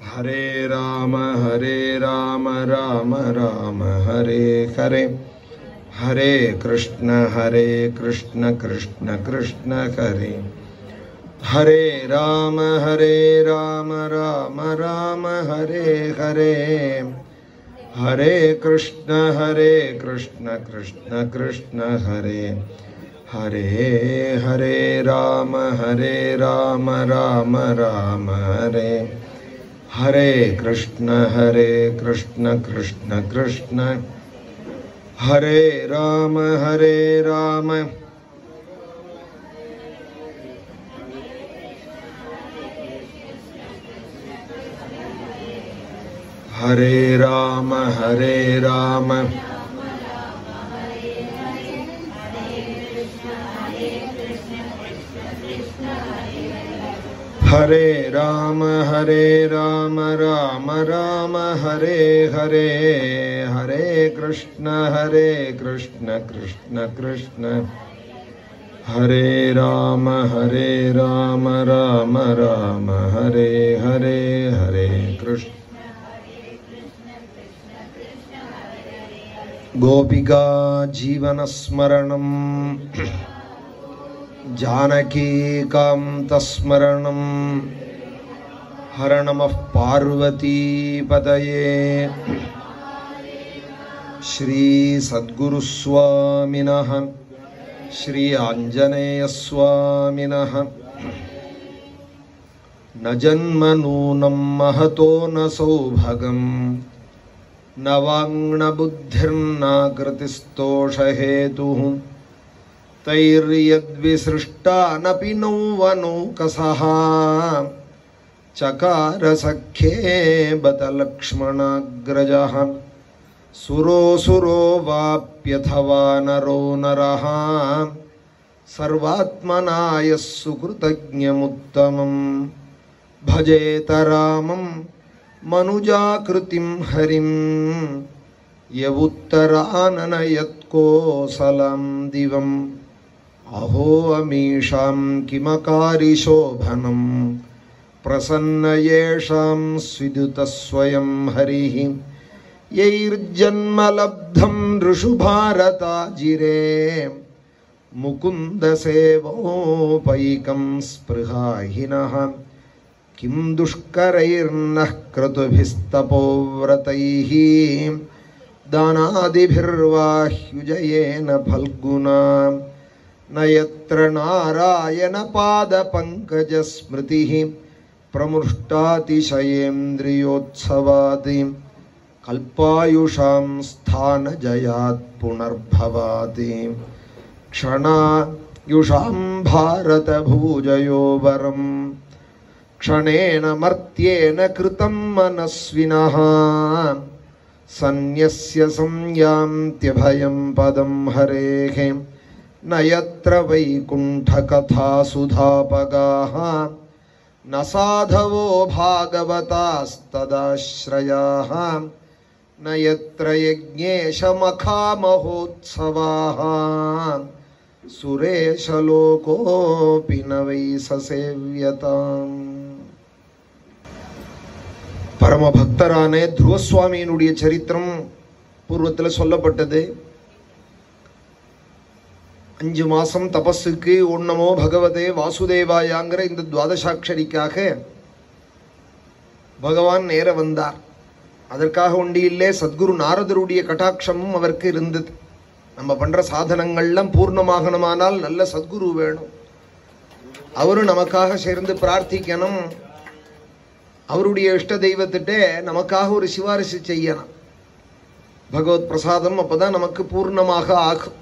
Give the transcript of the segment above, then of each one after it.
हरे राम हरे राम राम राम हरे हरे हरे कृष्ण हरे कृष्ण कृष्ण कृष्ण हरे हरे राम हरे राम राम राम हरे हरे हरे कृष्ण हरे कृष्ण कृष्ण कृष्ण हरे हरे हरे राम हरे राम राम राम हरे हरे कृष्ण हरे कृष्ण कृष्ण कृष्ण हरे राम हरे राम हरे राम हरे राम हरे राम हरे राम राम राम हरे हरे हरे कृष्ण हरे कृष्ण कृष्ण कृष्ण हरे राम हरे राम राम राम हरे हरे हरे कृष्ण गोपिका जीवनस्मरणम् जानकीकान्तस्मरणम् हर नमः पार्वतीपतये श्रीसद्गुरुस्वामिनः श्री आञ्जनेयस्वामिनः न जन्म नूनं महतो न सौभगम् न वाङ्नबुद्धिर्नाकृतिस्तोषहेतुः तैर्यद्विसृष्टानपि नौवनौकसः चकारसख्ये बत लक्ष्मणाग्रजः सुरोऽसुरो वाप्यथवा नरो नरः सर्वात्मना यः सुकृतज्ञमुत्तमं भजेत रामं मनुजाकृतिं हरिं यवुत्तराननयत्कोसलं दिवम् अहो अमीषां किमकारिशोभनं प्रसन्न येषां स्विदुतस्वयं हरिः यैर्जन्मलब्धं नृषु भारताजिरे मुकुन्दसेवोपैकं स्पृहाहिनः किं दुष्करैर्नः क्रतुभिस्तपोव्रतैः दानादिभिर्वाह्युजयेन फल्गुना न यत्र नारायणपादपङ्कजस्मृतिः प्रमृष्टातिशयेन्द्रियोत्सवादि कल्पायुषां स्थानजयात् पुनर्भवाति क्षणायुषां भारतभूजयो वरम् क्षणेन मर्त्येन कृतं मनस्विनः सन्न्यस्य संयान्त्यभयं पदं हरेः न यत्र वैकुण्ठकथासुधापगाः न साधवो भागवतास्तदाश्रयाः न यत्र यज्ञेशमखामहोत्सवाः सुरेशलोकोऽपि न वै ससेव्यताम् பரம பக்தரான துருவசுவாமியினுடைய சரித்திரம் பூர்வத்தில் சொல்லப்பட்டது அஞ்சு மாசம் தபஸுக்கு உண்ணமோ பகவதே வாசுதேவாயாங்கிற இந்த துவாதசாட்சரிக்காக பகவான் நேர வந்தார் அதற்காக ஒண்டியில்லே சத்குரு நாரதருடைய கட்டாட்சமும் அவருக்கு இருந்தது நம்ம பண்ற சாதனங்கள்லாம் பூர்ணமாகணுமானால் நல்ல சத்குரு வேணும் அவரும் நமக்காக சேர்ந்து பிரார்த்திக்கணும் அவருடைய இஷ்ட தெய்வத்திட்ட நமக்காக ஒரு சிபாரிசு செய்யணும் பகவத் பிரசாதம் அப்பதான் நமக்கு பூர்ணமாக ஆகும்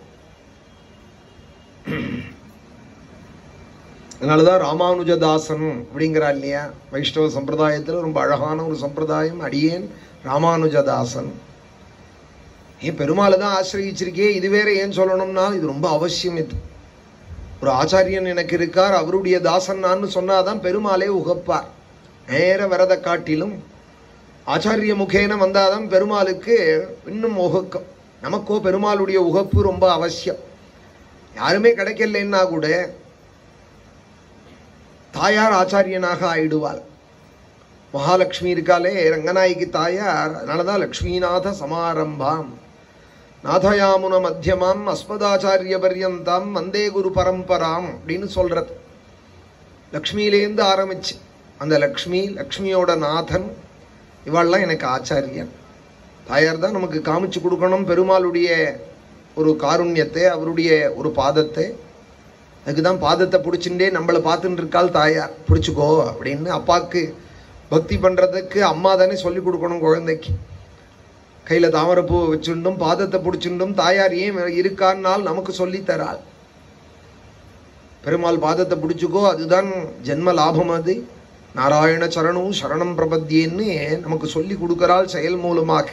அதனாலதான் ராமானுஜதாசன் அப்படிங்கிறா இல்லையா வைஷ்ணவ சம்பிரதாயத்தில் ரொம்ப அழகான ஒரு சம்பிரதாயம் அடியேன் ராமானுஜதாசன் ஏன் பெருமாளை தான் ஆசிரியச்சிருக்கே இது வேற ஏன் சொல்லணும்னா இது ரொம்ப அவசியம் இது ஒரு ஆச்சாரியன் எனக்கு இருக்கார் அவருடைய தாசன் நான் சொன்னாதான் பெருமாளே உகப்பார் நேர வரத காட்டிலும் ஆச்சாரிய முகேன வந்தாதான் பெருமாளுக்கு இன்னும் உகக்கம் நமக்கோ பெருமாளுடைய உகப்பு ரொம்ப அவசியம் யாருமே கிடைக்கலன்னா கூட தாயார் ஆச்சாரியனாக ஆயிடுவாள் மகாலட்சுமி இருக்காளே ரங்கநாயகி தாயார் அதனால தான் லக்ஷ்மிநாத சமாரம்பாம் நாதயாமுன மத்தியமாம் அஸ்மதாச்சாரிய பர்யந்தாம் வந்தே குரு பரம்பராம் அப்படின்னு சொல்றது லக்ஷ்மியிலேருந்து ஆரம்பிச்சு அந்த லக்ஷ்மி லக்ஷ்மியோட நாதன் இவாள்லாம் எனக்கு ஆச்சாரியன் தாயார் தான் நமக்கு காமிச்சு கொடுக்கணும் பெருமாளுடைய ஒரு காருண்யத்தை அவருடைய ஒரு பாதத்தை அதுக்கு தான் பாதத்தை பிடிச்சுட்டே நம்மளை பார்த்துட்டு இருக்காள் தாயார் பிடிச்சிக்கோ அப்படின்னு அப்பாவுக்கு பக்தி பண்ணுறதுக்கு அம்மா தானே சொல்லி கொடுக்கணும் குழந்தைக்கு கையில் தாமரைப்பூ வச்சுண்டும் பாதத்தை பிடிச்சுண்டும் தாயார் ஏன் இருக்கான்னால் நமக்கு சொல்லி தராள் பெருமாள் பாதத்தை பிடிச்சிக்கோ அதுதான் ஜென்ம லாபம் அது நாராயண சரணம் சரணம் பிரபத்தியன்னு நமக்கு சொல்லி கொடுக்கிறாள் செயல் மூலமாக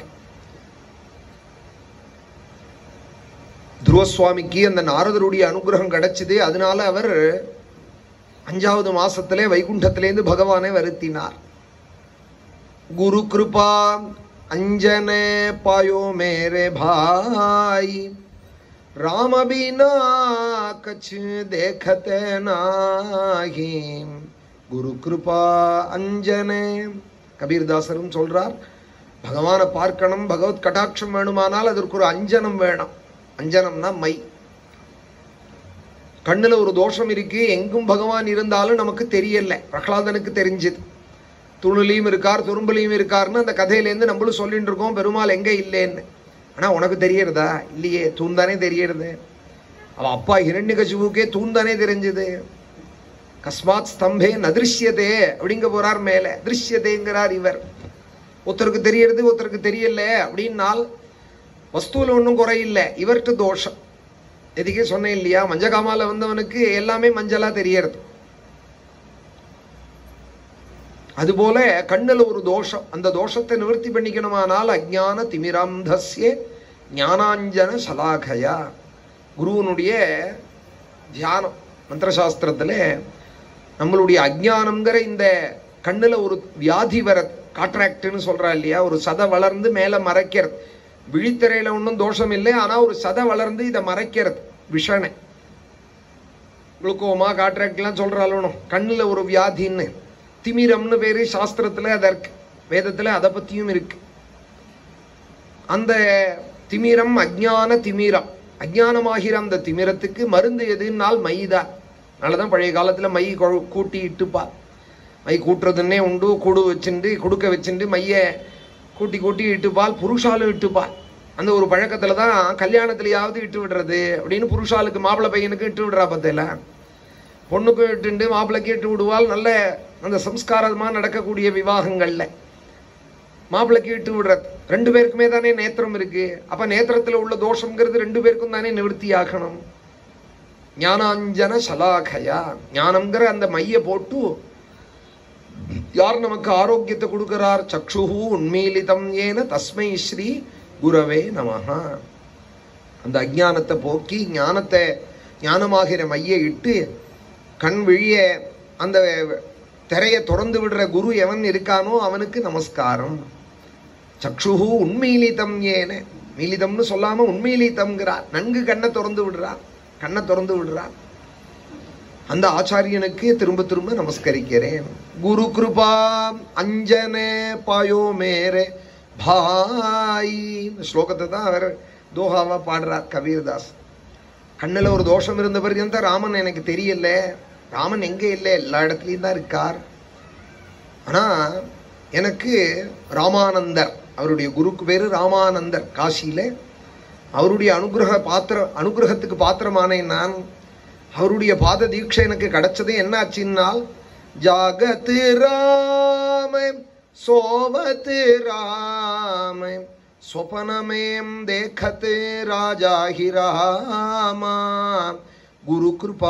துருவசுவாமிக்கு அந்த நாரதருடைய அனுகிரகம் கிடைச்சது அதனால அவர் அஞ்சாவது மாசத்திலே வைகுண்டத்திலேருந்து பகவானை வருத்தினார் குரு கிருபா அஞ்சனே பாயோ மேரே பாய் राम बिना कछ देखते नाही குரு கிருபா அஞ்சனே கபீர்தாசரும் சொல்றார் பகவானை பார்க்கணும் பகவத் கடாட்சம் வேணுமானால் அதற்கு ஒரு அஞ்சனம் வேணும் அஞ்சனம்னா மை கண்ணுல ஒரு தோஷம் இருக்கு எங்கும் பகவான் இருந்தாலும் நமக்கு தெரியல பிரகலாதனுக்கு தெரிஞ்சது துணுலையும் இருக்கார் துரும்புலையும் இருக்காருன்னு அந்த கதையிலேருந்து நம்மளும் சொல்லிட்டு இருக்கோம் பெருமாள் எங்க இல்லைன்னு ஆனா உனக்கு தெரியறதா இல்லையே தூண் தானே தெரியறது அவன் அப்பா ஹிரண்யகசிபுக்கே தூண் தானே தெரிஞ்சது கஸ்மாத் ஸ்தம்பே நதிருஷ்யதே அப்படிங்க போறார் மேல திருஷ்யதேங்கிறார் இவர் ஒருத்தருக்கு தெரியறது ஒருத்தருக்கு தெரியல அப்படின்னால் வஸ்துவில் ஒன்றும் குறையில்லை இவர்கிட்ட தோஷம் எதுக்கே சொன்னேன் இல்லையா மஞ்சகாமால வந்தவனுக்கு எல்லாமே மஞ்சளா தெரியறது அதுபோல கண்ணுல ஒரு தோஷம் அந்த தோஷத்தை நிவர்த்தி பண்ணிக்கணுமானால் அஜ்ஞான திமிராந்தஸ்ய ஞானாஞ்சன சலாகயா குருவனுடைய தியானம் மந்திரசாஸ்திரத்துல நம்மளுடைய அஜ்ஞானம்ங்கிற இந்த கண்ணுல ஒரு வியாதி வர காட்ராக்ட்னு சொல்றா இல்லையா ஒரு சதை வளர்ந்து மேல மறைக்கிறது விழித்திரையில ஒன்றும் தோஷம் இல்லை ஆனா ஒரு சதை வளர்ந்து இதை மறைக்கிறது விஷனை குளுக்கோமா காட்ராக்ட்லாம் சொல்றாலும் கண்ணுல ஒரு வியாதின்னு திமிரம்னு பேரு சாஸ்திரத்துல அதற்கு வேதத்துல அதை பத்தியும் இருக்கு அந்த திமிரம் அஜ்ஞான திமிரம் அஜ்ஞானமாகிற அந்த திமிரத்துக்கு மருந்து எதுனால் மைதான் அதனாலதான் பழைய காலத்துல மை கொ- கூட்டி இட்டுப்பார் மை கூட்டுறதுன்னே உண்டு கூடு வச்சுண்டு குடுக்க வச்சுண்டு மைய கூட்டி கூட்டி இட்டுப்பால் புருஷாலும் இட்டுப்பால் அந்த ஒரு பழக்கத்துல தான் கல்யாணத்துலயாவது இட்டு விடுறது அப்படின்னு புருஷாளுக்கு மாப்பிள்ளை பையனுக்கு இட்டு விடுறா பத்தில பொண்ணுக்கும் இட்டுண்டு மாப்பிள்ளைக்கு இட்டு விடுவாள் நல்ல அந்த சம்ஸ்காரமா நடக்கக்கூடிய விவாகங்கள்ல மாப்பிள்ளைக்கு இட்டு விடுறது ரெண்டு பேருக்குமே தானே நேத்திரம் இருக்கு அப்ப நேத்திரத்துல உள்ள தோஷம்ங்கிறது ரெண்டு பேருக்கும் தானே நிவர்த்தி ஆகணும் ஞானாஞ்சன சலாகயா ஞானம்ங்கிற அந்த மைய போட்டு யார் நமக்கு ஆரோக்கியத்தை கொடுக்கிறார் சக்ஷுஹு உண்மீலிதம் ஏன தஸ்மை ஸ்ரீ குரவே நமஹா அந்த அஜ்ஞானத்தை போக்கி ஞானத்தை ஞானமாகிற மைய இட்டு கண் விழிய அந்த திரையை திறந்து விடுற குரு எவன் இருக்கானோ அவனுக்கு நமஸ்காரம் சக்ஷுஹு உண்மையிலிதம் ஏன மீலிதம்னு சொல்லாம உண்மையிலிதம்ங்கிறார் நன்கு கண்ணை திறந்து விடுறார் கண்ணை திறந்து விடுறார் அந்த ஆச்சாரியனுக்கு திரும்ப திரும்ப நமஸ்கரிக்கிறேன் குரு கிருபா அஞ்சனே பாயோ மேரே பாய் இந்த ஸ்லோகத்தை தான் அவர் தோஹாவா பாடுறார் கபீர்தாஸ் கண்ணுல ஒரு தோஷம் இருந்த பர்யந்த ராமன் எனக்கு தெரியல ராமன் எங்க இல்லை எல்லா இடத்துலயும் தான் இருக்கார் ஆனா எனக்கு ராமானந்தர் அவருடைய குருக்கு பேரு ராமானந்தர் காசியில அவருடைய அனுகிரக பாத்திர அனுகிரகத்துக்கு பாத்திரமானேன் நான் அவருடைய பாத தீட்சை எனக்கு கிடைச்சது என்ன ஆச்சுன்னால் ஜாகத் ராம சோவத் ராம स्वपनमें देखते राजा ही रामा गुरु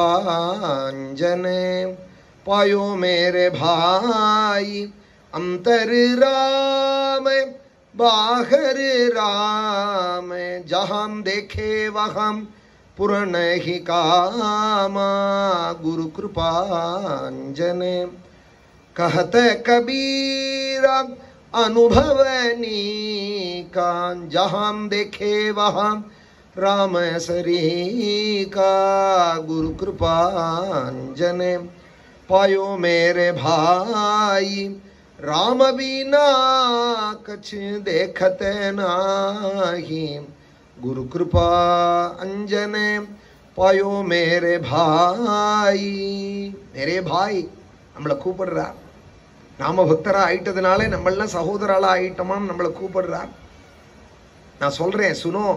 कृपांजने पायो मेरे भाई अंतर राम बाहर राम जहाँ देखे वहाँ पूर्ण ही कामा गुरु कृपांजने कहते कबीरा अनुभवनी का जहाँ देखे वहाँ राम सरी का गुरु कृपांजने पायो मेरे भाई राम बिना कछ देखत नाही गुरु कृपा अंजने पायो मेरे भाई मेरे भाई நம்மளை கூப்பிடுறார் நாம பக்தரா ஆயிட்டதுனாலே நம்மளாம் சகோதராளா ஆயிட்டோமான்னு நம்மளை கூப்பிடுறார் நான் சொல்றேன் சுனோ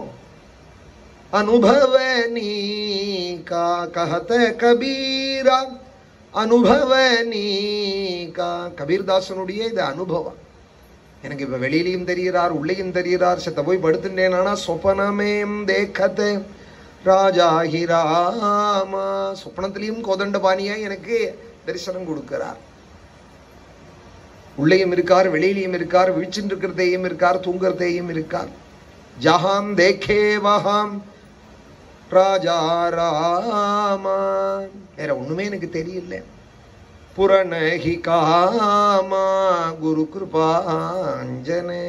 அனுபவனி கா கஹத கபீரா அனுபவனி கா கபீர்தாசனுடைய இது அனுபவம் எனக்கு இப்ப வெளியிலையும் தெரிகிறார் உள்ளேயும் தெரிகிறார் செத்த போய் படுத்துட்டேனா சொப்பனமேம் தேக்கத்தே ராஜாஹி ராமா சொப்பனத்திலையும் கோதண்ட பாணியா எனக்கு தரிசனம் கொடுக்கிறார் உள்ளேயும் இருக்கார் வெளியிலையும் இருக்கார் விழிச்சுட்டு இருக்கிறதையும் இருக்கார் தூங்குறதையும் இருக்கார் ஜஹாம் தேக்கே வஹாம் ராஜா ராமா வேற ஒண்ணுமே எனக்கு தெரியல புரணகி காமா குரு கிருபாஞ்சனே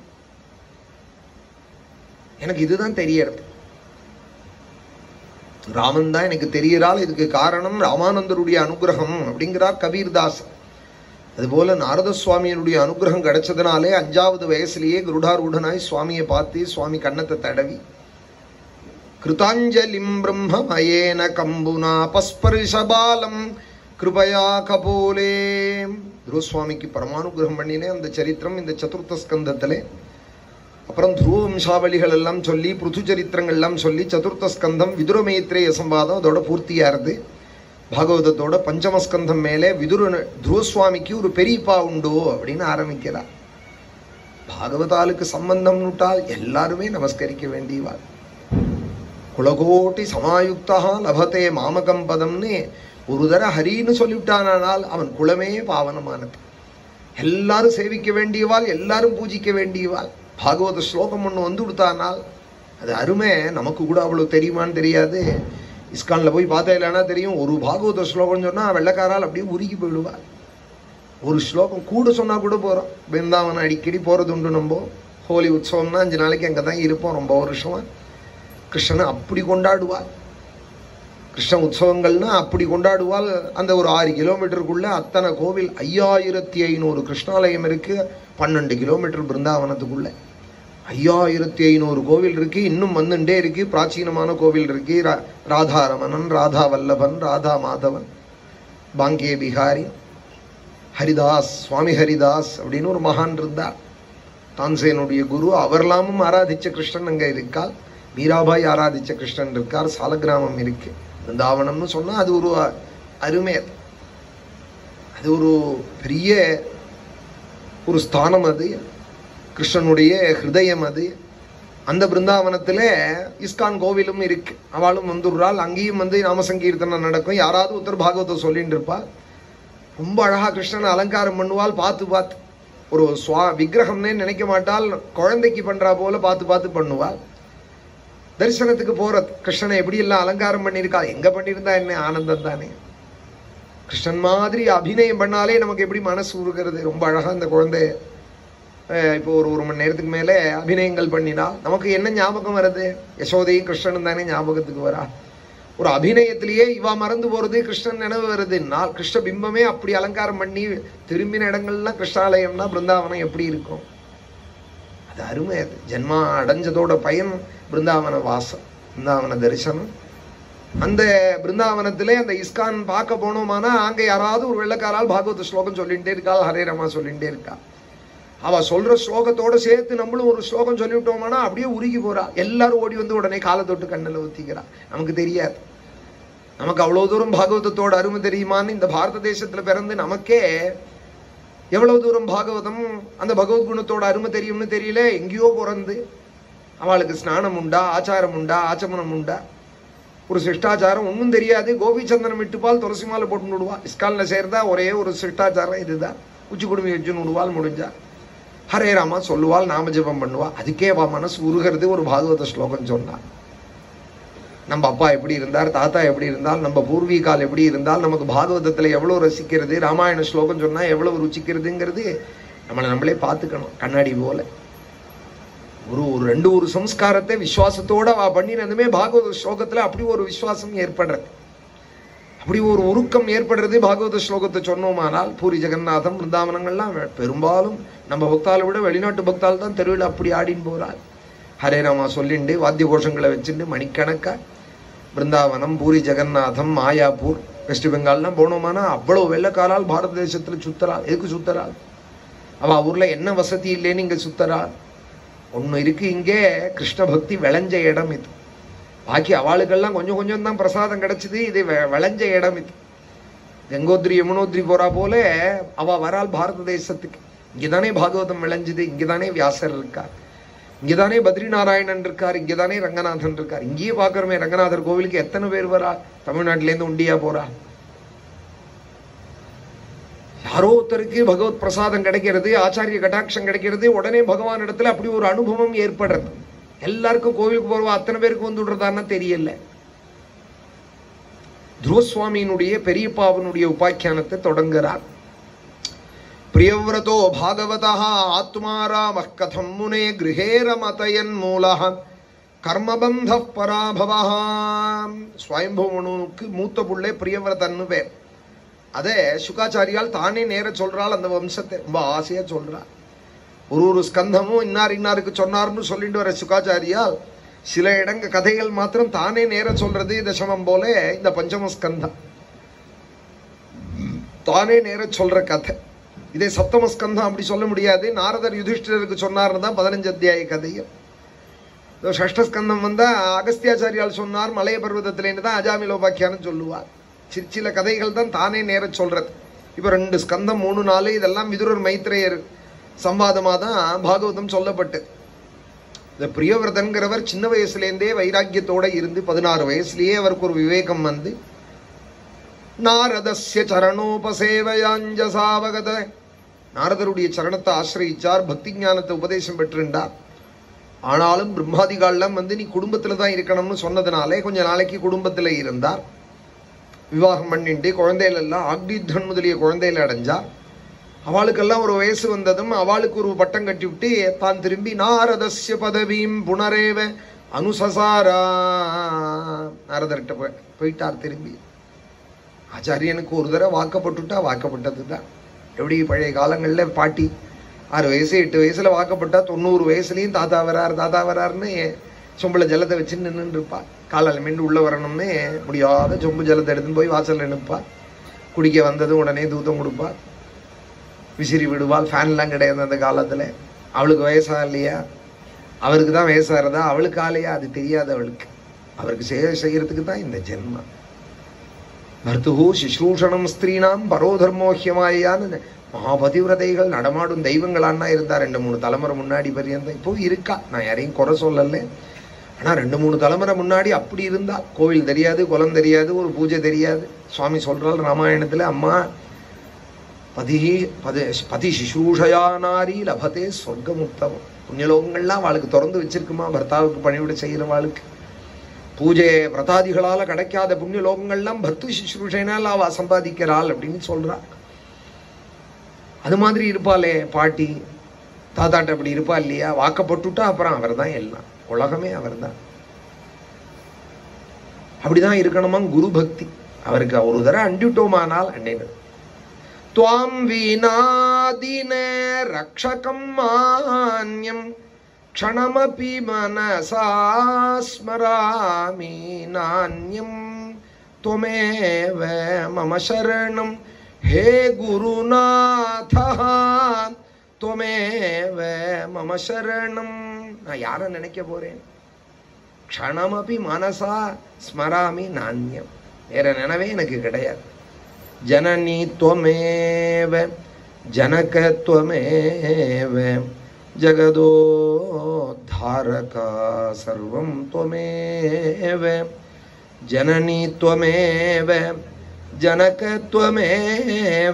எனக்கு இதுதான் தெரியறது ராமன் தான் எனக்கு தெரியறால் இதுக்கு காரணம் ராமானந்தருடைய அனுகிரகம் அப்படிங்கிறார் கபீர்தாஸ் அதுபோல நாரத சுவாமியினுடைய அனுகிரகம் கிடைச்சதுனாலே அஞ்சாவது வயசுலயே குருடாரூடனாய் சுவாமியை பார்த்து சுவாமி கன்னத்தை தடவி கிருதாஞ்சலிம் பிரம்மமயேன கம்புனா பஸ்பர்ஷபாலம் கிருபயா கபோலே துருவசுவாமிக்கு பரமானுகிரகம் பண்ணினே அந்த சரித்திரம் இந்த சதுர்த்த ஸ்கந்தத்திலே அப்புறம் துருவ வம்சாவளிகள் எல்லாம் சொல்லி பிருது சரித்திரங்கள் எல்லாம் சொல்லி சதுர்த்த ஸ்கந்தம் விதுரமேத்ரேய சம்பாதம் அதோட பூர்த்தியாருது பாகவதத்தோட பஞ்சமஸ்கந்தம் மேலே விதுர துருவசுவாமிக்கு ஒரு பெரியப்பா உண்டோ அப்படின்னு ஆரம்பிக்கிறார் பாகவதாலுக்கு சம்பந்தம் நுட்டால் எல்லாருமே நமஸ்கரிக்க வேண்டியவாள் குலகோட்டி சமாயுக்தா லபத்தே மாமகம் பதம்னு ஒரு தர ஹரின்னு சொல்லிவிட்டானால் அவன் குலமே பாவனமானது எல்லாரும் சேவிக்க வேண்டியவாள் எல்லாரும் பூஜிக்க வேண்டியவாள் பாகவத ஸ்லோகம் ஒன்று வந்து கொடுத்தானால் அது அருமை நமக்கு கூட அவ்வளோ தெரியுமான்னு தெரியாது இஸ்கானில் போய் பார்த்தா இல்லைன்னா தெரியும் ஒரு பாகவத ஸ்லோகம் சொன்னால் வெள்ளக்காரால் அப்படியே உருகி போயிடுவாள் ஒரு ஸ்லோகம் கூட சொன்னால் கூட போகிறோம் பிருந்தாவனம் அடிக்கடி போகிறது உண்டு நம்ம ஹோலி உற்சவம்னா அஞ்சு நாளைக்கு அங்கே தான் இருப்போம் ரொம்ப வருஷமாக கிருஷ்ணனை அப்படி கொண்டாடுவாள் கிருஷ்ண உற்சவங்கள்னா அப்படி கொண்டாடுவாள் அந்த ஒரு ஆறு கிலோமீட்டருக்குள்ள அத்தனை கோவில் ஐயாயிரத்தி ஐநூறு கிருஷ்ணாலயம் இருக்கு பன்னெண்டு கிலோமீட்டர் பிருந்தாவனத்துக்குள்ள ஐயாயிரத்தி ஐநூறு கோவில் இருக்கு இன்னும் வந்துட்டே இருக்கு பிராச்சீனமான கோவில் இருக்கு ரா- ராதா ரமணன் ராதா வல்லபன் ராதா மாதவன் பாங்கே பிகாரி ஹரிதாஸ் சுவாமி ஹரிதாஸ் அப்படின்னு ஒரு மகான் இருந்தார் தான்சேனுடைய குரு அவர்லாமும் ஆராதிச்ச கிருஷ்ணன் அங்க இருக்கால் மீராபாய் ஆராதிச்ச கிருஷ்ணன் இருக்கார் சாலக்கிராமம் இருக்கு பிருந்தாவனம்னு சொன்னா அது ஒரு அ- அருமை அது. அது ஒரு பெரிய ஒரு ஸ்தானம் அது கிருஷ்ணனுடைய ஹிருதயம் அது அந்த பிருந்தாவனத்துல இஸ்கான் கோவிலும் இருக்கு அவளும் வந்துடுறாள் அங்கேயும் வந்து நாம சங்கீர்த்தனம் நடக்கும் யாராவது ஒருத்தர் பாகவதம் சொல்லிட்டு இருப்பா ரொம்ப அழகா கிருஷ்ணனை அலங்காரம் பண்ணுவாள் பார்த்து பார்த்து ஒரு சுவா விக்கிரகம்னே நினைக்க மாட்டால் குழந்தைக்கு பண்றா போல பார்த்து பார்த்து பண்ணுவாள் தரிசனத்துக்கு போறது கிருஷ்ணனை எப்படி எல்லாம் அலங்காரம் பண்ணியிருக்கா எங்க பண்ணியிருந்தா என்ன ஆனந்தம் தானே கிருஷ்ணன் மாதிரி அபிநயம் பண்ணாலே நமக்கு எப்படி மனசு உருகிறது ரொம்ப அழகா இந்த குழந்தை அஹ், இப்போ ஒரு ஒரு மணி நேரத்துக்கு மேலே அபிநயங்கள் பண்ணினா நமக்கு என்ன ஞாபகம் வருது யசோதையும் கிருஷ்ணனும் தானே ஞாபகத்துக்கு வரா ஒரு அபிநயத்திலேயே இவா மறந்து போறது கிருஷ்ணன் நினைவு வருதுன்னா கிருஷ்ண பிம்பமே அப்படி அலங்காரம் பண்ணி திரும்பின இடங்கள்லாம் கிருஷ்ணாலயம்னா பிருந்தாவனம் எப்படி இருக்கும் அது அருமை அது ஜென்மா அடைஞ்சதோட பயன் பிருந்தாவன வாசம் பிருந்தாவன தரிசனம் அந்த பிருந்தாவனத்திலே அந்த இஸ்கான் பார்க்க போனோமானா அங்க யாராவது ஒரு வெள்ளக்காரால் பாகவத ஸ்லோகம் சொல்லிட்டே இருக்காள் ஹரே ரமா சொல்லிட்டே இருக்கா அவ சொல்ற ஸ்லோகத்தோட சேர்த்து நம்மளும் ஒரு ஸ்லோகம் சொல்லிவிட்டோமானா அப்படியே உருகி போறா எல்லாரும் ஓடி வந்து உடனே காலை தொட்டு கண்ணில் ஊத்திக்கிறா நமக்கு தெரியாது நமக்கு அவ்வளவு தூரம் பாகவதத்தோட அருமை தெரியுமான்னு இந்த பாரத தேசத்துல பிறந்து நமக்கே எவ்வளவு தூரம் பாகவதம் அந்த பகவத் குணத்தோட அருமை தெரியும்னு தெரியல எங்கேயோ பிறந்து அவளுக்கு ஸ்நானம் உண்டா ஆச்சாரம் உண்டா ஆச்சமனம் உண்டா ஒரு சிஷ்டாச்சாரம் ஒன்றும் தெரியாது கோபிச்சந்தனம் இட்டுப்பால் துளசி மாலை போட்டு விடுவா இஸ்கால்ல சேர்ந்தா ஒரே ஒரு சிஷ்டாச்சாரம் இதுதான் உச்சி குடுமி வச்சு விடுவாள் முடிஞ்சா ஹரே ராமா சொல்லுவாள் நாம ஜெபம் பண்ணுவா அதுக்கே அவ மனசு உருகிறது ஒரு பாகவத ஸ்லோகம் சொன்னா நம்ம அப்பா எப்படி இருந்தார் தாத்தா எப்படி இருந்தால் நம்ம பூர்வீகால் எப்படி இருந்தால் நமக்கு பாகவதத்துல எவ்வளவு ரசிக்கிறது ராமாயண ஸ்லோகம் சொன்னா எவ்வளவு ருச்சிக்கிறதுங்கிறது நம்மளை நம்மளே பார்த்துக்கணும் கண்ணாடி போல ஒரு ஒரு ரெண்டு ஒரு சம்ஸ்காரத்தை விசுவாசத்தோட வா பண்ணினதுமே பாகவத ஸ்லோகத்துல அப்படி ஒரு விசுவாசம் ஏற்படுறது அப்படி ஒரு உருக்கம் ஏற்படுறது பாகவத ஸ்லோகத்தை சொன்னோமானால் பூரி ஜெகநாதம் பிருந்தாவனங்கள்லாம் வெ- பெரும்பாலும் நம்ம பக்தாலை விட வெளிநாட்டு பக்தால் தான் தெருவில் அப்படி ஆடின்னு போகிறார் ஹரே ராமா சொல்லிண்டு வாத்திய கோஷங்களை வச்சுட்டு மணிக்கணக்கா பிருந்தாவனம் பூரி ஜெகநாதம் மாயாப்பூர் வெஸ்ட் பெங்கால்லாம் போனோமானா அவ்வளோ வெள்ளக்காரால் பாரத தேசத்தில் சுத்தராள் எதுக்கு சுத்தராள் அவ ஊர்ல என்ன வசதி இல்லைன்னு இங்க சுத்தராள் ஒன்று இருக்கு இங்கே கிருஷ்ண பக்தி விளைஞ்ச இடம் இது பாக்கி அவளுக்கெல்லாம் கொஞ்சம் கொஞ்சம் தான் பிரசாதம் கிடைச்சது இது வெ- விளைஞ்ச இடம் இது கங்கோத்ரி யமுனோத்ரி போறா போல அவ வரால் பாரத தேசத்துக்கு இங்கதானே பாகவதம் விளைஞ்சுது இங்கதானே வியாசர் இருக்கார் இங்கதானே பத்ரி நாராயணன் இருக்கார் இங்கதானே ரங்கநாதன் இருக்கார் இங்கேயே பார்க்கறோமே ரங்கநாதர் கோவிலுக்கு எத்தனை பேர் வரா தமிழ்நாட்டிலேருந்து உண்டியா போறா யாரோ ஒருத்தருக்கு பகவத் பிரசாதம் கிடைக்கிறது ஆச்சாரிய கட்டாட்சம் கிடைக்கிறது உடனே பகவான் இடத்துல அப்படி ஒரு அனுபவம் ஏற்படுறது எல்லாருக்கும் கோவிலுக்கு போறவா அத்தனை பேருக்கு வந்து விடுறதான்னு தெரியல துருவசுவாமியினுடைய பெரியப்பாவனுடைய உபாக்கியானத்தை தொடங்குகிறார் பிரியவிரதோ பாகவதா ஆத்மாராம கதம் முனே கிரகே ரமதயன் மூலः கர்மபந்த பராபவா ஸ்வயம்புவனுக்கு மூத்த புள்ளை பிரியவிரதன்னு பேர் அதை சுகாச்சாரியால் தானே நேர சொல்றாள் அந்த வம்சத்தை ரொம்ப ஆசையா சொல்றா ஒரு ஒரு ஸ்கந்தமும் இன்னார் இன்னாருக்கு சொன்னார்னு சொல்லிட்டு வர சுகாச்சாரியால் சில இடங்க கதைகள் மாத்திரம் தானே நேர சொல்றது தசமம் போல இந்த பஞ்சம ஸ்கந்தம் தானே நேர சொல்ற கதை இதே சப்தம ஸ்கந்தம் அப்படி சொல்ல முடியாது நாரதர் யுதிஷ்டிரருக்கு சொன்னார்னு தான் பதினஞ்சு அத்தியாய கதையும் இதோ ஷஷ்ட ஸ்கந்தம் வந்தா அகஸ்தியாச்சாரியால் சொன்னார் மலைய பர்வதத்திலேருந்து தான் அஜாமிலோபாக்கியான்னு சொல்லுவார் சில சில கதைகள் தான் தானே நேர சொல்றது இப்போ ரெண்டு ஸ்கந்தம் மூணு நாலு இதெல்லாம் விதுரர் மைத்ரேயர் சம்வாதமாக தான் பாகவதம் சொல்லப்பட்டு இந்த பிரியவிரதன்கிறவர் சின்ன வயசுலேருந்தே வைராக்கியத்தோட இருந்து பதினாறு வயசுலயே அவருக்கு ஒரு விவேகம் வந்து நாரதஸ்ய சரணோபசேவயாஞ்சசாவகத நாரதருடைய சரணத்தை ஆசிரயிச்சார் பக்தி ஞானத்தை உபதேசம் பெற்றிருந்தார் ஆனாலும் பிரம்மாதிகாலம் வந்து நீ குடும்பத்துல தான் இருக்கணும்னு சொன்னதுனாலே கொஞ்ச நாளைக்கு குடும்பத்துல இருந்தார் விவாகம் பண்ணிட்டு குழந்தைகள் எல்லாம் ஆக்டித்தன் முதலிய குழந்தைகளை அடைஞ்சார் அவளுக்கெல்லாம் ஒரு வயசு வந்ததும் அவளுக்கு ஒரு பட்டம் கட்டி விட்டு தான் திரும்பி நாரதஸ்ய பதவியும் புனரேவ அனுசசாரா நாரதர்கிட்ட போய் போயிட்டார் திரும்பி ஆச்சாரியனுக்கு ஒரு தடவை வாக்கப்பட்டுட்டா வாக்கப்பட்டது தான் எப்படி பழைய காலங்களில் பாட்டி ஆறு வயசு எட்டு வயசுல வாக்கப்பட்டா தொண்ணூறு வயசுலயும் தாத்தா வரார் தாத்தா வராருன்னு சொம்பள ஜலத்தை வச்சு நின்றுட்டு இருப்பா காலால் மெண்டு உள்ள வரணும்னு முடியாத சொம்பு ஜலத்தை எடுத்துன்னு போய் வாசல்ல நிற்பா குடிக்க வந்ததும் உடனே தூத்தம் கொடுப்பா விசிறி விடுவாள் ஃபேன்லாம் கிடையாது அந்த காலத்துல அவளுக்கு வயசா இல்லையா அவருக்கு தான் வயசாகிறதா அவளுக்கு ஆலையா அது தெரியாது அவளுக்கு அவருக்கு சேவை செய்யறதுக்கு தான் இந்த ஜென்மம் பர்த்துஹு சிஸ்ரூஷணம் ஸ்திரீனாம் பரோதர்மோஹியமாயான்னு மகாபதிவிரதைகள் நடமாடும் தெய்வங்களான்னா இருந்தா ரெண்டு மூணு தலைமுறை முன்னாடி பரியந்தம் இப்போ இருக்கா நான் யாரையும் குறை சொல்லல ஆனா ரெண்டு மூணு தலைமுறை முன்னாடி அப்படி இருந்தா கோவில் தெரியாது குலம் தெரியாது ஒரு பூஜை தெரியாது சுவாமி சொல்றாள் ராமாயணத்துல அம்மா பதி பதி பதி சிசூஷயா நாரி லபத்தே சொர்க்கமுத்தமம் புண்ணியலோகங்கள்லாம் அவளுக்கு திறந்து வச்சிருக்குமா பர்த்தாவுக்கு பணிவிட செய்கிறவாளுக்கு பூஜை விரதாதிகளால கிடைக்காத புண்ணிய லோகங்கள்லாம் பர்த்து சுஷ்ரூஷைனால் அவ சம்பாதிக்கிறாள் அப்படின்னு சொல்றா அது மாதிரி இருப்பாளே பாட்டி தாத்தாட்ட அப்படி இருப்பா இல்லையா வாக்கப்பட்டுட்டா அப்புறம் அவர் தான் எல்லாம் உலகமே அவர் தான் அப்படிதான் இருக்கணுமா குரு பக்தி அவருக்கு ஒரு தடவை அண்டிவிட்டோமானால் அண்டைனது துவாம் வீணாதின ரக்ஷகம் மான்யம் क्षणमपि मनसा स्मरामि नान्यं त्वमेव मम शरणं हे गुरुनाथः त्वमेव मम शरणं நான் யாரை நினைக்க போறேன் க்ஷணமபி மனசா ஸ்மராமி நானியம் வேற நினைவே எனக்கு கிடையாது ஜனனி துவமேவ ஜனகத்வமேவ जगदोद्धारका सर्वं त्वमेव जननी त्वमेव जनकत्वमेव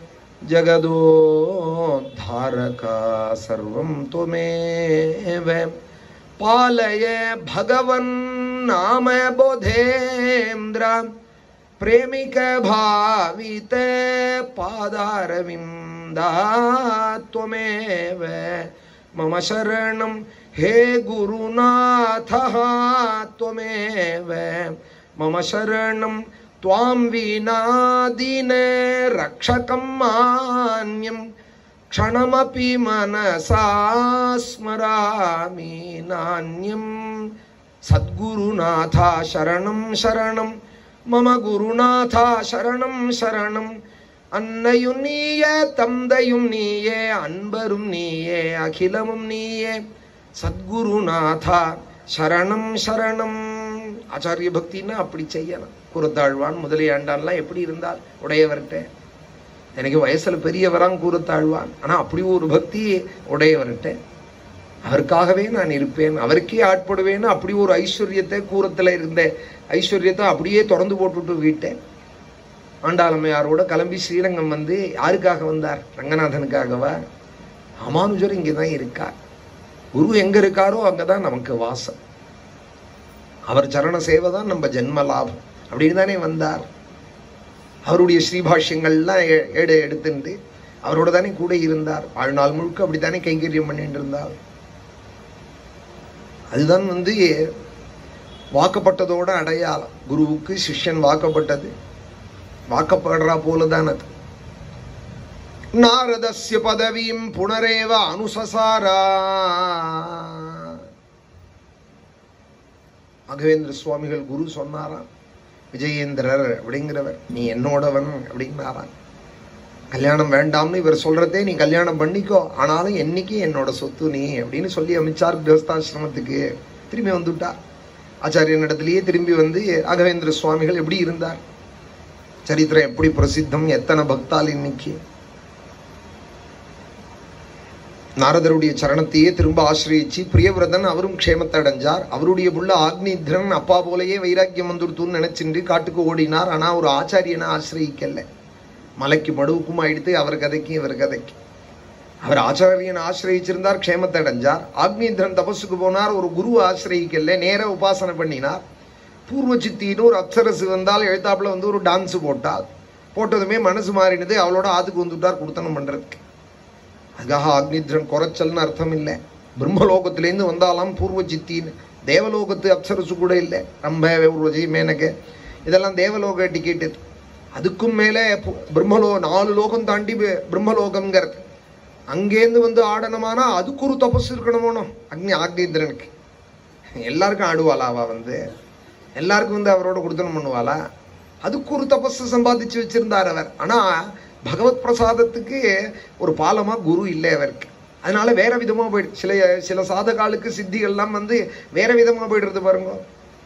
जगदोद्धारका सर्वं त्वमेव पालय भगवन्नाम बोधेन्द्र प्रेमिक भावित पादारविन्दा त्वमेव मम शरणं हे गुरुनाथः त्वमेव मम शरणं துவாம் வீணாதீன ரக்ஷகம் மான்யம் க்ஷணமபி மனசா ஸ்மராமி நான்யம் சத்குருநாதா சரணம் சரணம் மம குருநாதா சரணம் சரணம் அன்னையும் நீயே தந்தையும் நீயே அன்பரும் நீயே அகிலமும் நீயே சத்குருநாதா சரணம் சரணம் ஆச்சாரிய பக்தின்னா அப்படி செய்யலாம் கூறத்தாழ்வான் முதலியாண்டான்லாம் எப்படி இருந்தார் உடையவர்கிட்ட எனக்கு வயசுல பெரியவரான் கூறத்தாழ்வான் ஆனா அப்படி ஒரு பக்தி உடையவர்கிட்ட அவருக்காகவே நான் இருப்பேன் அவருக்கே ஆட்படுவேன்னு அப்படி ஒரு ஐஸ்வர்யத்தை கூரத்துல இருந்த ஐஸ்வர்யத்தை அப்படியே திறந்து போட்டுட்டு வீட்டேன் ஆண்டாளம்மையாரோட கிளம்பி ஸ்ரீரங்கம் வந்து யாருக்காக வந்தார் ரங்கநாதனுக்காகவா ராமானுஜர் இங்கே தான் இருக்கார் குரு எங்க இருக்காரோ அங்கதான் நமக்கு வாசம் அவர் சரண சேவை தான் நம்ம ஜென்ம லாபம் அப்படின்னு தானே வந்தார் அவருடைய ஸ்ரீபாஷ்யங்கள்லாம் ஏ- ஏடு எடுத்துட்டு அவரோட தானே கூட இருந்தார் வாழ்நாள் முழுக்க அப்படித்தானே கைங்கரியம் பண்ணிட்டு இருந்தார் அதுதான் வந்து வாக்கப்பட்டதோட அடையாளம் குருவுக்கு சிஷ்யன் வாக்கப்பட்டது வாக்கப்படுறா போலதான் அது நாரதஸ்ய பதவியும் புனரேவ அனுசசாரா ராகவேந்திர சுவாமிகள் குரு சொன்னாராம் விஜயேந்திரர் அப்படிங்கிறவர் நீ என்னோடவன் அப்படின்னாராம் கல்யாணம் வேண்டாம்னு இவர் சொல்றதே நீ கல்யாணம் பண்ணிக்கோ ஆனாலும் என்னைக்கு என்னோட சொத்து நீ அப்படின்னு சொல்லி அமைச்சார் கிரகஸ்தாசிரமத்துக்கு திரும்பி வந்துட்டார் ஆச்சாரியன் இடத்துலயே திரும்பி வந்து ராகவேந்திர சுவாமிகள் எப்படி இருந்தார் சரித்திரம் எப்படி பிரசித்தம் எத்தனை பக்தால் இன்னைக்கு நாரதருடைய சரணத்தையே திரும்ப ஆசிரியச்சு பிரியவிரதன் அவரும் க்ஷேமத்தை அடைஞ்சார் அவருடைய புள்ள ஆக்னித்ரன் அப்பா போலயே வைராக்கியம் வந்துடுத்துன்னு நினைச்சிட்டு காட்டுக்கு ஓடினார் ஆனா ஒரு ஆச்சாரியனை ஆசிரியக்கல மலைக்கு மடுவுக்கும் ஆயிடுத்து அவர் கதைக்கு இவர் கதைக்கு அவர் ஆச்சாரியன் ஆசிரயிச்சிருந்தார் க்ஷேமத்தை அடைஞ்சார் ஆக்னித்ரன் தபஸுக்கு போனார் ஒரு குரு ஆசிரயிக்கல நேர உபாசனை பண்ணினார் பூர்வ சித்தின்னு ஒரு அப்சரசு வந்தால் எழுத்தாப்புல வந்து ஒரு டான்ஸ் போட்டால் போட்டதுமே மனசு மாறினது அவளோட ஆத்துக்கு வந்துட்டார் குடுத்தனம் பண்றதுக்கு அதுக்காக அக்னித்ரன் குறைச்சல்னு அர்த்தம் இல்லை பிரம்மலோகத்திலேருந்து வந்தாலாம் பூர்வ சித்தின்னு தேவலோகத்து அப்சரசு கூட இல்லை ரம்ப உருவஜி மேனக இதெல்லாம் தேவலோக டிக்கெட்டு அதுக்கும் மேலே பு- பிரம்மலோ நாலு லோகம் தாண்டி பி- பிரம்மலோகம்ங்கிறது அங்கேருந்து வந்து ஆடணுமானா அதுக்கு ஒரு தபஸ் இருக்கணுமோனோ அக்னி ஆக்னீந்திரனுக்கு எல்லாருக்கும் ஆடுவாளா அவ வந்து எல்லாருக்கும் வந்து அவரோட கொடுத்தனம் பண்ணுவாளா அதுக்கு ஒரு தபஸ் சம்பாதிச்சு வச்சிருந்தார் அவர் ஆனா பகவத் பிரசாதத்துக்கு ஒரு பாலமா குரு இல்லை அவருக்கு அதனால வேற விதமா போயிடுது சில சில சாதகாலுக்கு சித்திகள்லாம் வந்து வேற விதமா போயிடுறது பாருங்க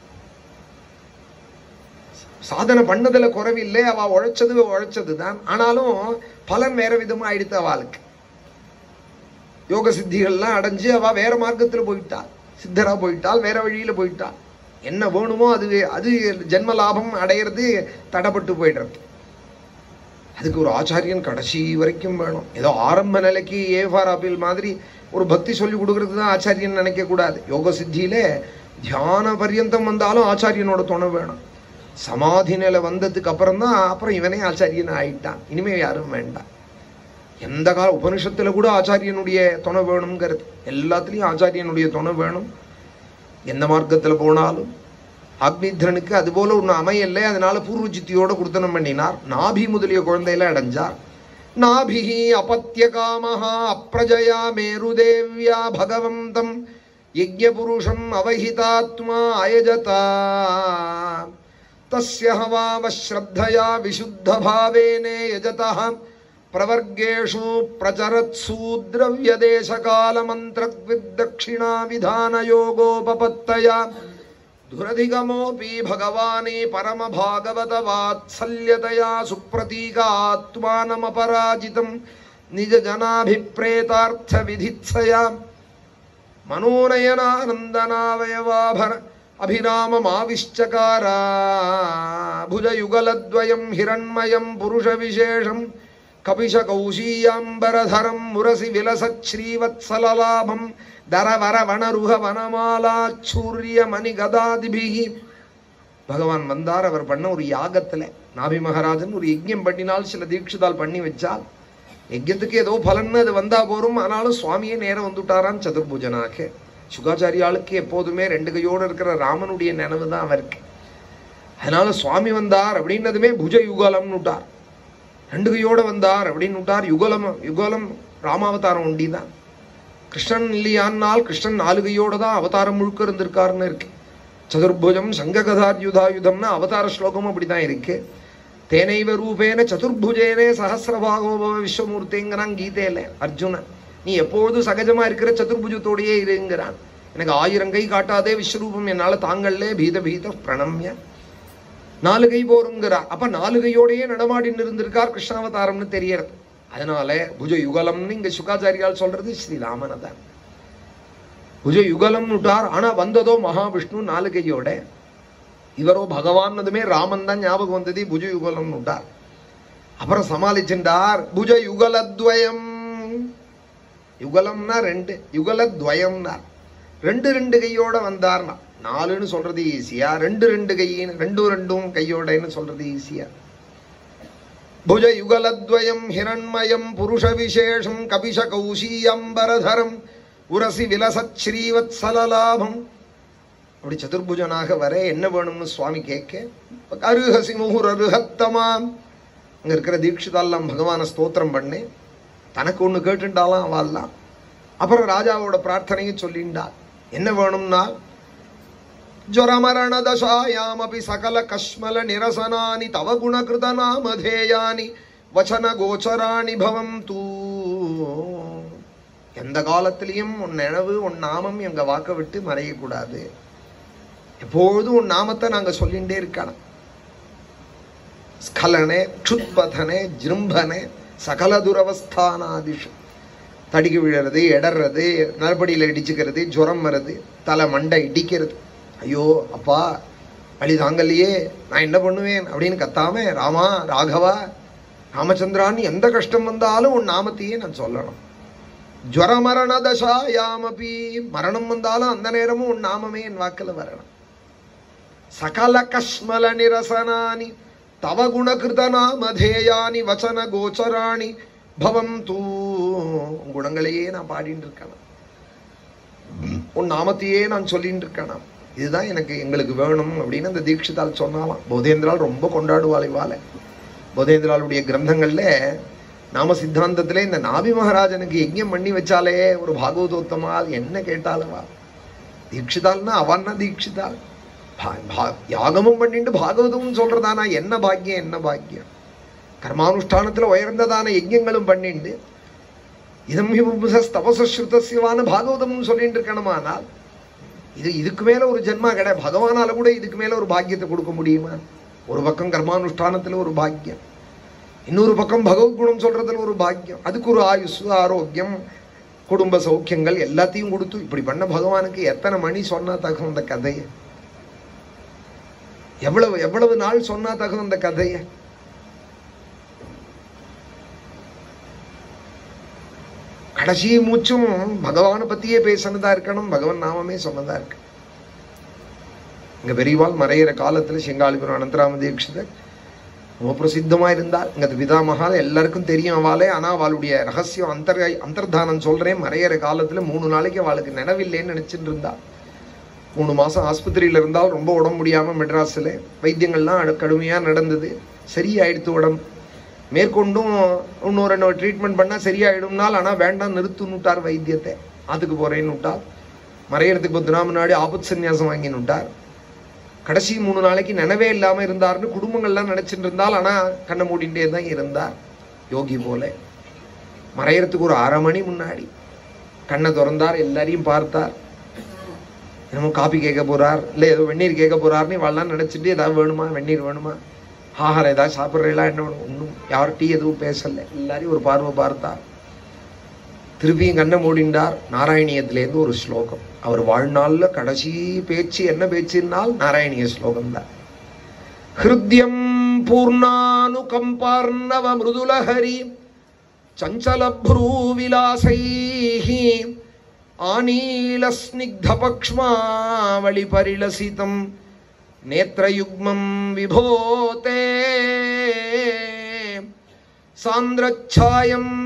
சாதனை பண்ணதுல குறைவில்லை அவ உழைச்சது உழைச்சது தான் ஆனாலும் பலன் வேற விதமா ஆயிடுத்து அவளுக்கு யோக சித்திகள்லாம் அடைஞ்சு அவ வேற மார்க்கத்துல போயிட்டா சித்தரா போயிட்டால் வேற வழியில போயிட்டா என்ன வேணுமோ அது அது ஜென்ம லாபம் அடையிறது தடைப்பட்டு போயிடுறது அதுக்கு ஒரு ஆச்சாரியன் கடைசி வரைக்கும் வேணும் ஏதோ ஆரம்ப நிலைக்கு ஏ ஃபார் ஆப்பிள் மாதிரி ஒரு பக்தி சொல்லி கொடுக்கறது தான் ஆச்சாரியன் நினைக்க கூடாது யோக சித்தியில தியான பர்யந்தம் வந்தாலும் ஆச்சாரியனோட துணை வேணும் சமாதி நிலை வந்ததுக்கு அப்புறம் தான் அப்புறம் இவனே ஆச்சாரியன் ஆயிட்டான் இனிமே யாரும் வேண்டாம் எந்த கால உபனிஷத்துல கூட ஆச்சாரியனுடைய துணை வேணுங்கிறது எல்லாத்துலயும் ஆச்சாரியனுடைய துணை வேணும் எந்த மார்க்கத்துல போனாலும் அக்னித்ரனுக்கு அதுபோல ஒன்று அமையலை அதனால பூர்வ சித்தியோட குடுத்தனம் பண்ணினார் நாபி முதலிய குழந்தையில அடைஞ்சார் நாபிஹி அபத்திய காமஹா அப்ரஜயா மேருதேவ்யா பகவந்தம் யஜ்ஞபுருஷம் அவஹிதாத்மா அயஜதா தஸ்ய ஹவாவஸ்ரத்தயா விசுத்தபாவேனே யஜதः பிரவர்கேஷு பிரச்சரத்சு द्रव्यदेशकालमन्त्रद्विद्दक्षिणा विधानयोगोपपत्तया दुरधिगमोऽपि भगवाने परमभागवतवात्सल्यतया सुप्रतीकात्मानमपराजितं निजजनाभिप्रेतार्थविधित्सया मनोनयनानन्दनावयवाभर अभिराममाविश्चकारा भुजयुगलद्वयं हिरण्मयं पुरुषविशेषं कपिशकौशीयाम्बरधरं मुरसि विलसच्छ्रीवत्सललाभं दरवरवणरुहवनमालाच्छूर्यमणिगदादिभिः பகவான் வந்தார் அவர் பண்ண ஒரு யாகத்துல நாபி மகாராஜன் ஒரு யஜ்யம் பண்ணினால் சில தீட்சிதால் பண்ணி வச்சால் யஜ்யத்துக்கு ஏதோ பலன்னு அது வந்தா போரும் ஆனாலும் சுவாமியே நேரம் வந்துட்டாரான் சதுர்பூஜனாக சுகாச்சாரியாளுக்கு எப்போதுமே ரெண்டு கையோடு இருக்கிற ராமனுடைய நினைவு தான் அவருக்கு அதனால சுவாமி வந்தார் அப்படின்னதுமே புஜ யுகலம்னு விட்டார் ரெண்டு கையோட வந்தார் அப்படின்னு விட்டார் யுகலம் யுகலம் ராமாவதாரம் ஒண்டி தான் கிருஷ்ணன் இல்லையான்னால் கிருஷ்ணன் நாலு கையோட தான் அவதாரம் முழுக்க இருந்திருக்காருன்னு இருக்கு சதுர்புஜம் சங்ககதார்யுதாயுதம்னு அவதார ஸ்லோகமும் அப்படிதான் இருக்கு தேனைவ ரூபேன சதுர்புஜேனே சஹசிரபாகோபவ விஸ்வமூர்த்திங்கிறான் கீதையில அர்ஜுனன் நீ எப்பொழுதும் சகஜமா இருக்கிற சதுர்புஜத்தோடையே இருங்கிறான் எனக்கு ஆயிரம் கை காட்டாதே விஸ்வரூபம் என்னால தாங்கள்லே பீத பீத பிரணம்ய நாலு கை போருங்கிறா அப்ப நாலு கையோடையே நடமாடின்னு இருந்திருக்கார் கிருஷ்ணாவதாரம்னு தெரியறது அதனால புஜ யுகலம்னு இங்க சுகாச்சாரியால் சொல்றது ஸ்ரீராமனை தான் புஜ யுகலம்னு விட்டார் ஆனா வந்ததோ மகாவிஷ்ணு நாலு கையோட இவரோ பகவான்னதுமே ராமன் தான் ஞாபகம் வந்தது புஜ யுகலம்னு விட்டார் அப்புறம் சமாளிச்சுட்டார் புஜ யுகலத்வயம் யுகலம்னா ரெண்டு யுகலத்வயம்னா ரெண்டு ரெண்டு கையோட வந்தார்னா நாலுன்னு சொல்றது ஈஸியா ரெண்டு ரெண்டு கையின்னு ரெண்டும் ரெண்டும் கையோடன்னு சொல்றது ஈஸியா புஜ யுகலத்வயம் ஹிரண்மயம் புருஷ விசேஷம் கபிஷ கௌஷீயம்பரதரம் உரசி விலசத் ஸ்ரீவத்சலலாபம் அப்படி சதுர்புஜனாக வர என்ன வேணும்னு சுவாமி கேட்க அருஹசி முகுர் அருஹத்தமாம் அங்க இருக்கிற தீட்சிதாலாம் பகவான ஸ்தோத்திரம் பண்ணு தனக்கு ஒண்ணு கேட்டுட்டாலாம் அவள்லாம் அப்புறம் ராஜாவோட பிரார்த்தனையும் சொல்லிண்டா என்ன வேணும்னா ஜரமரண தசாயாமபி சகல கஷ்மல நிரசனானி தவ குணகிருத நாமதேயானி வச்சன கோச்சராணி பவம் தூ எந்த காலத்திலையும் உன் நினைவு உன் நாமம் எங்க வாக்க விட்டு மறையக்கூடாது எப்பொழுதும் உன் நாமத்தை நாங்க சொல்லிண்டே இருக்கலாம் ஸ்கலனே க்ஷுத்பதனே ஜிரும்பனே சகல துரவஸ்தானாதிஷு தடிக்கு விழுறது இடறது நரப்படியில் இடிச்சுக்கிறது ஜுரம் வருது தலை மண்டை இடிக்கிறது ஐயோ அப்பா வழி தாங்கலையே நான் என்ன பண்ணுவேன் அப்படின்னு கத்தாம ராமா ராகவா ராமச்சந்திரான்னு எந்த கஷ்டம் வந்தாலும் உன் நாமத்தையே நான் சொல்லணும் ஜுவர மரண தசாயாமபி மரணம் வந்தாலும் அந்த நேரமும் உன் நாமமே என் வாக்கில் வரணும் சகல கஷ்மல நிரசனானி தவ குணகிருத நாமதேயானி வச்சன கோச்சராணி பவம் தூ உன் குணங்களையே நான் பாடிட்டு இருக்கணும் உன் நாமத்தையே நான் சொல்லிட்டு இருக்கணும் இதுதான் எனக்கு எங்களுக்கு வேணும் அப்படின்னு அந்த தீட்சிதால் சொன்னாலாம் போதேந்திரால் ரொம்ப கொண்டாடுவாள் இவாளை போதேந்திராளுடைய கிரந்தங்கள்ல நாம சித்தாந்தத்திலே இந்த நாபி மகாராஜனுக்கு யஜ்ஞம் பண்ணி வச்சாலே ஒரு பாகவதோத்தமால் என்ன கேட்டாலவா தீட்சிதால்னா அவன்னா தீட்சிதால் பா- பா- யாகமும் பண்ணிட்டு பாகவதமும் சொல்றதானா என்ன பாக்கியம் என்ன பாக்கியம் கர்மானுஷ்டானத்துல உயர்ந்ததான யஜ்ஞங்களும் பண்ணிண்டு இதம் தபசஸ்ருதசியவான பாகவதமும் சொல்லிட்டு இருக்கணுமானால் இது இதுக்கு மேல ஒரு ஜென்மா கிடையாது பகவானால கூட இதுக்கு மேல ஒரு பாக்கியத்தை கொடுக்க முடியுமா ஒரு பக்கம் கர்மானுஷ்டானத்துல ஒரு பாக்கியம் இன்னொரு பக்கம் பகவத் குணம் சொல்றதுல ஒரு பாக்கியம் அதுக்கு ஒரு ஆயுசு ஆரோக்கியம் குடும்ப சௌக்கியங்கள் எல்லாத்தையும் கொடுத்து இப்படி பண்ண பகவானுக்கு எத்தனை மணி சொன்னா தகும் அந்த கதையை எவ்வளவு எவ்வளவு நாள் சொன்னா தகும் அந்த கதையை கடைசி மூச்சும் பகவானை பத்தியே பேசினதா இருக்கணும் பகவான் நாமமே சொன்னதா இருக்கு இங்க பெரியவாள் மறையிற காலத்துல செங்காலிபுரம் அனந்தராம தீட்சிதர் ரொம்ப பிரசித்தமா இருந்தார் இங்க பிதாமகால் எல்லாருக்கும் தெரியும் அவளே ஆனா அவளுடைய ரகசியம் அந்தர் அந்தர்தானம் சொல்றேன் மறையிற காலத்துல மூணு நாளைக்கு அவளுக்கு நினைவில்லைன்னு நினைச்சிட்டு இருந்தா மூணு மாசம் ஆஸ்பத்திரியில இருந்தால் ரொம்ப உடம்பு முடியாம மெட்ராஸ்ல வைத்தியங்கள்லாம் அடு- கடுமையா நடந்தது சரியாயிடுத்து உடம்பு மேற்கொண்டும் இன்னொரு ரெண்டு ட்ரீட்மெண்ட் பண்ணா சரியாயிடும்னால் ஆனா வேண்டாம் நிறுத்துன்னுட்டார் வைத்தியத்தை அதுக்கு போறேன்னு விட்டார் மறையறதுக்கு பத்து நாள் முன்னாடி ஆபத் சந்நியாசம் வாங்கின்னு விட்டார் கடைசி மூணு நாளைக்கு நினைவே இல்லாம இருந்தார்னு குடும்பங்கள்லாம் நினைச்சிட்டு இருந்தால் ஆனா கண்ணை மூடிண்டே தான் இருந்தார் யோகி போல மறையறதுக்கு ஒரு அரை மணி முன்னாடி கண்ணை திறந்தார் எல்லாரையும் பார்த்தார் என்னமோ காபி கேட்க போறார் இல்ல ஏதோ வெந்நீர் கேட்க போறாருன்னு இவெல்லாம் நினைச்சிட்டு ஏதாவது வேணுமா வெந்நீர் வேணுமா ஆகாரம் ஏதாவது சாப்பிட்றீங்களா என்ன வேணும் ஒன்றும் யார்கிட்டையும் எதுவும் பேசல எல்லாரையும் ஒரு பார்வை பார்த்தார் திருப்பியும் கண்ணை மூடிண்டார் நாராயணியத்திலேருந்து ஒரு ஸ்லோகம் அவர் வாழ்நாள்ல கடைசி பேச்சு என்ன பேச்சுன்னால் நாராயணிய ஸ்லோகம் தான் ஹிருத்யம் பூர்ணானுகம்பார்ணவ மிருதுலஹரி சஞ்சல விலாசைः ஆனீலஸ்னிக்தபக்ஷ்மாவளி பரிலசிதம் நேத்ரயுக்மம் விபோதே சாந்திரச்சாயம்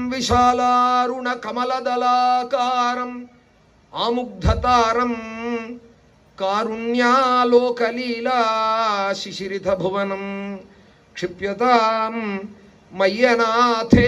விஷாலாருண கமலதலாகாரம் ஆமுக்ததாரம் காருண்யாலோகலீலா சிசிரித புவனம் க்ஷிப்யதாம் மய்யநாதே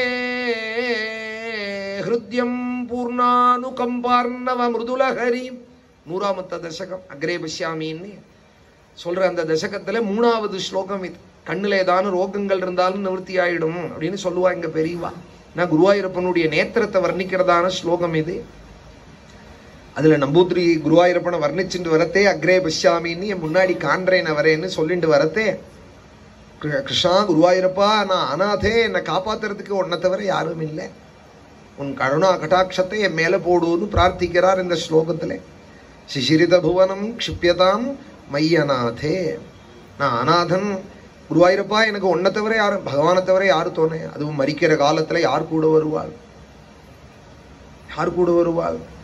ஹிருத்யம் பூர்ணானுகம்பார்ணவ மிருதுலஹரி நூறாமத்த தசகம் அக்ரே பஷ்யாமின்னு சொல்ற அந்த தசகத்துல மூணாவது ஸ்லோகம் இது கண்ணுல ஏதான ரோகங்கள் இருந்தாலும் நிவர்த்தி ஆயிடும் அப்படின்னு சொல்லுவா இங்க பெரியவா நான் குருவாயூரப்பனுடைய நேத்திரத்தை வர்ணிக்கிறதான ஸ்லோகம் இது அதுல நம்பூதிரி குருவாயூரப்பனை வர்ணிச்சுட்டு வரத்தே அக்ரே பஷ்யாமின்னு என் முன்னாடி காண்றேன் வரேன்னு சொல்லிட்டு வரத்தே கிரு- கிருஷ்ணா குருவாயூரப்பா நான் அனாதே என்னை காப்பாத்துறதுக்கு உன்னை தவிர யாரும் இல்லை உன் கருணா கட்டாட்சத்தை என் மேல போடுன்னு பிரார்த்திக்கிறார் இந்த ஸ்லோகத்திலே சிசிரித புவனம் க்ஷிப்யதாம் மையநாதே நான் அநாதன் குருவாயூரப்பா எனக்கு உன்னை தவிர யாரும் பகவானை தவிர யாரு தோணே அதுவும் மரிக்கிற காலத்துல யார் கூட வருவாள் யார் கூட வருவாள்